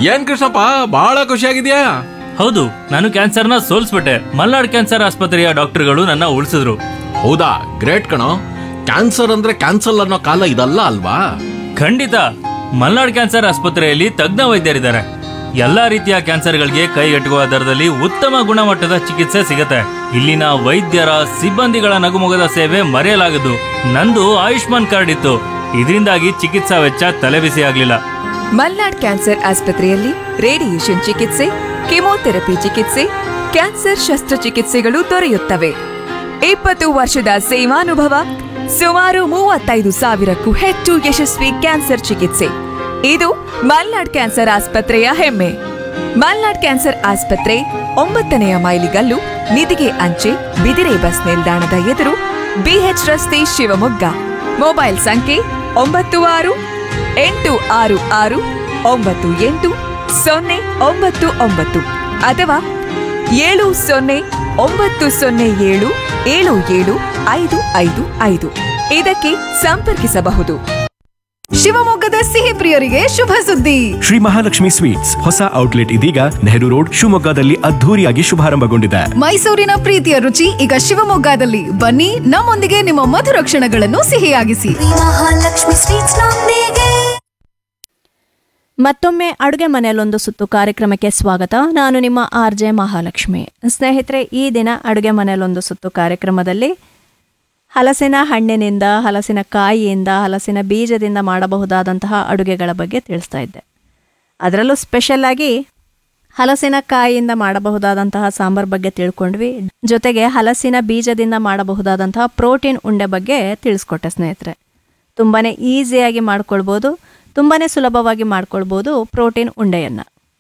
ಏನ್ ಕೃಷ್ಣಪ್ಪ ಬಹಳ ಖುಷಿಯಾಗಿದ್ಯಾ ಹೌದು ನಾನು ಕ್ಯಾನ್ಸರ್ನ ಸೋಲ್ಸ್ಬಿಟ್ಟೆ ಮಲ್ನಾಡ್ ಕ್ಯಾನ್ಸರ್ ಆಸ್ಪತ್ರೆಯ ಡಾಕ್ಟರ್ಗಳು ನನ್ನ ಉಳಿಸಿದ್ರು ಹೌದಾ ಗ್ರೇಟ್ ಕಣೋ ಕ್ಯಾನ್ಸರ್ ಅಂದ್ರೆ ಕ್ಯಾನ್ಸಲ್ ಅನ್ನೋ ಕಾಲ ಇದಲ್ಲ ಅಲ್ವಾ ಖಂಡಿತ ಮಲ್ನಾಡ್ ಕ್ಯಾನ್ಸರ್ ಆಸ್ಪತ್ರೆಯಲ್ಲಿ ತಜ್ಞ ವೈದ್ಯರಿದ್ದಾರೆ ಎಲ್ಲಾ ರೀತಿಯ ಕ್ಯಾನ್ಸರ್ಗಳಿಗೆ ಕೈಗೆಟುಕುವ ದರದಲ್ಲಿ ಉತ್ತಮ ಗುಣಮಟ್ಟದ ಚಿಕಿತ್ಸೆ ಸಿಗುತ್ತೆ ಇಲ್ಲಿನ ವೈದ್ಯರ ಸಿಬ್ಬಂದಿಗಳ ನಗುಮೊಗದ ಸೇವೆ ಮರೆಯಲಾಗದು ನಂದು ಆಯುಷ್ಮಾನ್ ಕಾರ್ಡ್ ಇತ್ತು ಇದರಿಂದಾಗಿ ಚಿಕಿತ್ಸಾ ವೆಚ್ಚ ತಲೆಬಿಸಿ ಆಗ್ಲಿಲ್ಲ ಮಲ್ನಾಡ್ ಕ್ಯಾನ್ಸರ್ ಆಸ್ಪತ್ರೆಯಲ್ಲಿ ರೇಡಿಯೇಷನ್ ಚಿಕಿತ್ಸೆ ಕೆಮೊಥೆರಪಿ ಚಿಕಿತ್ಸೆ ಕ್ಯಾನ್ಸರ್ ಶಸ್ತ್ರಚಿಕಿತ್ಸೆಗಳು ದೊರೆಯುತ್ತವೆ ಇಪ್ಪತ್ತು ವರ್ಷದ ಸೇವಾನುಭವ ಸುಮಾರು ಮೂವತ್ತೈದು ಸಾವಿರಕ್ಕೂ ಹೆಚ್ಚು ಯಶಸ್ವಿ ಕ್ಯಾನ್ಸರ್ ಚಿಕಿತ್ಸೆ ಇದು ಮಲ್ನಾಡ್ ಕ್ಯಾನ್ಸರ್ ಆಸ್ಪತ್ರೆಯ ಹೆಮ್ಮೆ ಮಲ್ನಾಡ್ ಕ್ಯಾನ್ಸರ್ ಆಸ್ಪತ್ರೆ ಒಂಬತ್ತನೆಯ ಮೈಲಿಗಲ್ಲು ನಿಧಿಗೆ ಅಂಚೆ ಬಿದಿರೆ ಬಸ್ ನಿಲ್ದಾಣದ ಎದುರು ಬಿಎಚ್ ರಸ್ತೆ ಶಿವಮೊಗ್ಗ ಮೊಬೈಲ್ ಸಂಖ್ಯೆ ಒಂಬತ್ತು ಆರು ಎಂಟು ಆರು ಆರು ಒಂಬತ್ತು ಎಂಟು ಸೊನ್ನೆ ಒಂಬತ್ತು ಒಂಬತ್ತು ಅಥವಾ ಏಳು ಸೊನ್ನೆ ಒಂಬತ್ತು ಸೊನ್ನೆ ಏಳು ಏಳು ಏಳು ಐದು ಐದು ಐದು ಇದಕ್ಕೆ ಸಂಪರ್ಕಿಸಬಹುದು ಶಿವಮೊಗ್ಗದ ಸಿಹಿ ಪ್ರಿಯರಿಗೆ ಶುಭ ಸುದ್ದಿ ಶ್ರೀ ಮಹಾಲಕ್ಷ್ಮಿ ಸ್ವೀಟ್ಸ್ ಹೊಸ ಔಟ್ಲೆಟ್ ಇದೀಗ ನೆಹರು ರೋಡ್ ಶಿವಮೊಗ್ಗದಲ್ಲಿ ಅದ್ಧೂರಿಯಾಗಿ ಶುಭಾರಂಭಗೊಂಡಿದೆ ಮೈಸೂರಿನ ಪ್ರೀತಿಯ ರುಚಿ ಈಗ ಶಿವಮೊಗ್ಗದಲ್ಲಿ ಬನ್ನಿ ನಮ್ಮೊಂದಿಗೆ ನಿಮ್ಮ ಮಧುರ ಕ್ಷಣಗಳನ್ನು ಸಿಹಿಯಾಗಿಸಿ ಮಹಾಲಕ್ಷ್ಮಿ ಸ್ವೀಟ್ಸ್ ನೊಂದಿಗೆ ಮತ್ತೊಮ್ಮೆ ಅಡುಗೆ ಮನೆಯಲ್ಲೊಂದು ಸುತ್ತು ಕಾರ್ಯಕ್ರಮಕ್ಕೆ ಸ್ವಾಗತ ನಾನು ನಿಮ್ಮ ಆರ್ ಜೆ ಮಹಾಲಕ್ಷ್ಮಿ ಸ್ನೇಹಿತರೆ ಈ ದಿನ ಅಡುಗೆ ಮನೆಯಲ್ಲೊಂದು ಸುತ್ತು ಕಾರ್ಯಕ್ರಮದಲ್ಲಿ ಹಲಸಿನ ಹಣ್ಣಿನಿಂದ ಹಲಸಿನ ಕಾಯಿಯಿಂದ ಹಲಸಿನ ಬೀಜದಿಂದ ಮಾಡಬಹುದಾದಂತಹ ಅಡುಗೆಗಳ ಬಗ್ಗೆ ತಿಳಿಸ್ತಾ ಇದ್ದೆ ಅದರಲ್ಲೂ ಸ್ಪೆಷಲ್ ಆಗಿ ಹಲಸಿನ ಕಾಯಿಯಿಂದ ಮಾಡಬಹುದಾದಂತಹ ಸಾಂಬಾರ್ ಬಗ್ಗೆ ತಿಳ್ಕೊಂಡ್ವಿ ಜೊತೆಗೆ ಹಲಸಿನ ಬೀಜದಿಂದ ಮಾಡಬಹುದಾದಂತಹ ಪ್ರೋಟೀನ್ ಉಂಡೆ ಬಗ್ಗೆ ತಿಳಿಸ್ಕೊಟ್ಟೆ ಸ್ನೇಹಿತರೆ ತುಂಬಾ ಈಸಿಯಾಗಿ ಮಾಡ್ಕೊಳ್ಬೋದು ತುಂಬಾ ಸುಲಭವಾಗಿ ಮಾಡ್ಕೊಳ್ಬೋದು ಪ್ರೋಟೀನ್ ಉಂಡೆಯನ್ನು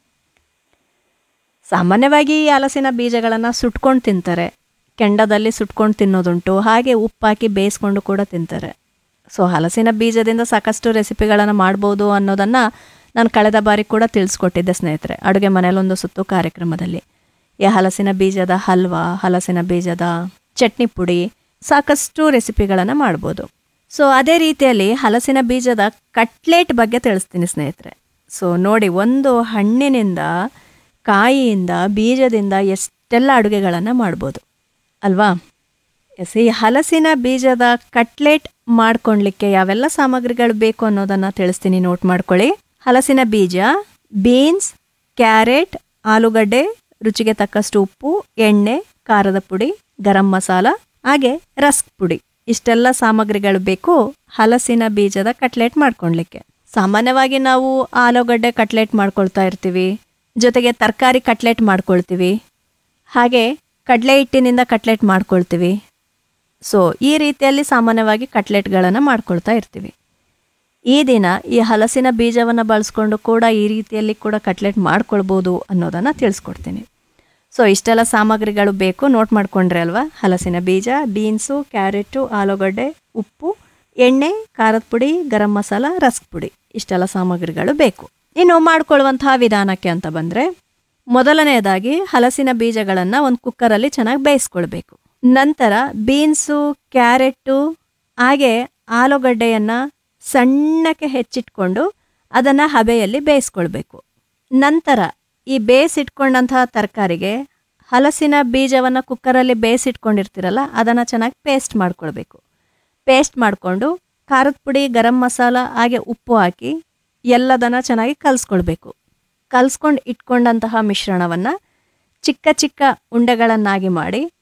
ಸಾಮಾನ್ಯವಾಗಿ ಈ ಹಲಸಿನ ಬೀಜಗಳನ್ನು ಸುಟ್ಕೊಂಡು ತಿಂತಾರೆ ಕೆಂಡದಲ್ಲಿ ಸುಟ್ಕೊಂಡು ತಿನ್ನೋದುಂಟು ಹಾಗೆ ಉಪ್ಪಾಕಿ ಬೇಯಿಸ್ಕೊಂಡು ಕೂಡ ತಿಂತಾರೆ ಸೊ ಹಲಸಿನ ಬೀಜದಿಂದ ಸಾಕಷ್ಟು ರೆಸಿಪಿಗಳನ್ನು ಮಾಡ್ಬೋದು ಅನ್ನೋದನ್ನು ನಾನು ಕಳೆದ ಬಾರಿ ಕೂಡ ತಿಳಿಸ್ಕೊಟ್ಟಿದ್ದೆ ಸ್ನೇಹಿತರೆ ಅಡುಗೆ ಮನೆಯಲ್ಲೊಂದು ಸುತ್ತು ಕಾರ್ಯಕ್ರಮದಲ್ಲಿ ಈ ಹಲಸಿನ ಬೀಜದ ಹಲ್ವಾ ಹಲಸಿನ ಬೀಜದ ಚಟ್ನಿ ಪುಡಿ ಸಾಕಷ್ಟು ರೆಸಿಪಿಗಳನ್ನು ಮಾಡ್ಬೋದು ಸೊ ಅದೇ ರೀತಿಯಲ್ಲಿ ಹಲಸಿನ ಬೀಜದ ಕಟ್ಲೆಟ್ ಬಗ್ಗೆ ತಿಳಿಸ್ತೀನಿ ಸ್ನೇಹಿತರೆ ಸೊ ನೋಡಿ ಒಂದು ಹಣ್ಣಿನಿಂದ ಕಾಯಿಯಿಂದ ಬೀಜದಿಂದ ಎಷ್ಟೆಲ್ಲ ಅಡುಗೆಗಳನ್ನು ಮಾಡ್ಬೋದು ಅಲ್ವಾ ಎಸ್ ಈ ಹಲಸಿನ ಬೀಜದ ಕಟ್ಲೆಟ್ ಮಾಡ್ಕೊಳ್ಲಿಕ್ಕೆ ಯಾವೆಲ್ಲ ಸಾಮಗ್ರಿಗಳು ಬೇಕು ಅನ್ನೋದನ್ನು ತಿಳಿಸ್ತೀನಿ ನೋಟ್ ಮಾಡ್ಕೊಳ್ಳಿ ಹಲಸಿನ ಬೀಜ ಬೀನ್ಸ್ ಕ್ಯಾರೆಟ್ ಆಲೂಗಡ್ಡೆ ರುಚಿಗೆ ತಕ್ಕಷ್ಟು ಉಪ್ಪು ಎಣ್ಣೆ ಖಾರದ ಪುಡಿ ಗರಂ ಮಸಾಲ ಹಾಗೆ ರಸ್ಕ್ ಪುಡಿ ಇಷ್ಟೆಲ್ಲ ಸಾಮಗ್ರಿಗಳು ಬೇಕು ಹಲಸಿನ ಬೀಜದ ಕಟ್ಲೆಟ್ ಮಾಡ್ಕೊಳ್ಲಿಕ್ಕೆ ಸಾಮಾನ್ಯವಾಗಿ ನಾವು ಆಲೂಗಡ್ಡೆ ಕಟ್ಲೆಟ್ ಮಾಡ್ಕೊಳ್ತಾ ಇರ್ತೀವಿ ಜೊತೆಗೆ ತರಕಾರಿ ಕಟ್ಲೆಟ್ ಮಾಡ್ಕೊಳ್ತೀವಿ ಹಾಗೆ ಕಡಲೆ ಹಿಟ್ಟಿನಿಂದ ಕಟ್ಲೆಟ್ ಮಾಡ್ಕೊಳ್ತೀವಿ ಸೊ ಈ ರೀತಿಯಲ್ಲಿ ಸಾಮಾನ್ಯವಾಗಿ ಕಟ್ಲೆಟ್ಗಳನ್ನು ಮಾಡ್ಕೊಳ್ತಾ ಇರ್ತೀವಿ ಈ ದಿನ ಈ ಹಲಸಿನ ಬೀಜವನ್ನು ಬಳಸ್ಕೊಂಡು ಕೂಡ ಈ ರೀತಿಯಲ್ಲಿ ಕೂಡ ಕಟ್ಲೆಟ್ ಮಾಡ್ಕೊಳ್ಬೋದು ಅನ್ನೋದನ್ನು ತಿಳಿಸ್ಕೊಡ್ತೀನಿ ಸೊ ಇಷ್ಟೆಲ್ಲ ಸಾಮಗ್ರಿಗಳು ಬೇಕು ನೋಟ್ ಮಾಡ್ಕೊಂಡ್ರೆ ಅಲ್ವಾ ಹಲಸಿನ ಬೀಜ ಬೀನ್ಸು ಕ್ಯಾರೆಟು ಆಲೂಗಡ್ಡೆ ಉಪ್ಪು ಎಣ್ಣೆ ಖಾರದ ಪುಡಿ ಗರಂ ಮಸಾಲ ರಸ್ಕ್ ಪುಡಿ ಇಷ್ಟೆಲ್ಲ ಸಾಮಗ್ರಿಗಳು ಬೇಕು ಇನ್ನು ಮಾಡ್ಕೊಳ್ಳುವಂತಹ ವಿಧಾನಕ್ಕೆ ಅಂತ ಬಂದರೆ ಮೊದಲನೆಯದಾಗಿ ಹಲಸಿನ ಬೀಜಗಳನ್ನು ಒಂದು ಕುಕ್ಕರಲ್ಲಿ ಚೆನ್ನಾಗಿ ಬೇಯಿಸ್ಕೊಳ್ಬೇಕು ನಂತರ ಬೀನ್ಸು ಕ್ಯಾರೆಟು ಹಾಗೆ ಆಲೂಗಡ್ಡೆಯನ್ನು ಸಣ್ಣಕ್ಕೆ ಹೆಚ್ಚಿಟ್ಕೊಂಡು ಅದನ್ನು ಹಬೆಯಲ್ಲಿ ಬೇಯಿಸ್ಕೊಳ್ಬೇಕು ನಂತರ ಈ ಬೇಯಿಸಿಟ್ಕೊಂಡಂತಹ ತರಕಾರಿಗೆ ಹಲಸಿನ ಬೀಜವನ್ನು ಕುಕ್ಕರಲ್ಲಿ ಬೇಯಿಸಿಟ್ಕೊಂಡಿರ್ತೀರಲ್ಲ ಅದನ್ನು ಚೆನ್ನಾಗಿ ಪೇಸ್ಟ್ ಮಾಡ್ಕೊಳ್ಬೇಕು ಪೇಸ್ಟ್ ಮಾಡಿಕೊಂಡು ಖಾರದ ಪುಡಿ ಗರಂ ಮಸಾಲ ಹಾಗೆ ಉಪ್ಪು ಹಾಕಿ ಎಲ್ಲದನ್ನು ಚೆನ್ನಾಗಿ ಕಲಿಸ್ಕೊಳ್ಬೇಕು ಕಲಿಸ್ಕೊಂಡು ಇಟ್ಕೊಂಡಂತಹ ಮಿಶ್ರಣವನ್ನು ಚಿಕ್ಕ ಚಿಕ್ಕ ಉಂಡೆಗಳನ್ನಾಗಿ ಮಾಡಿ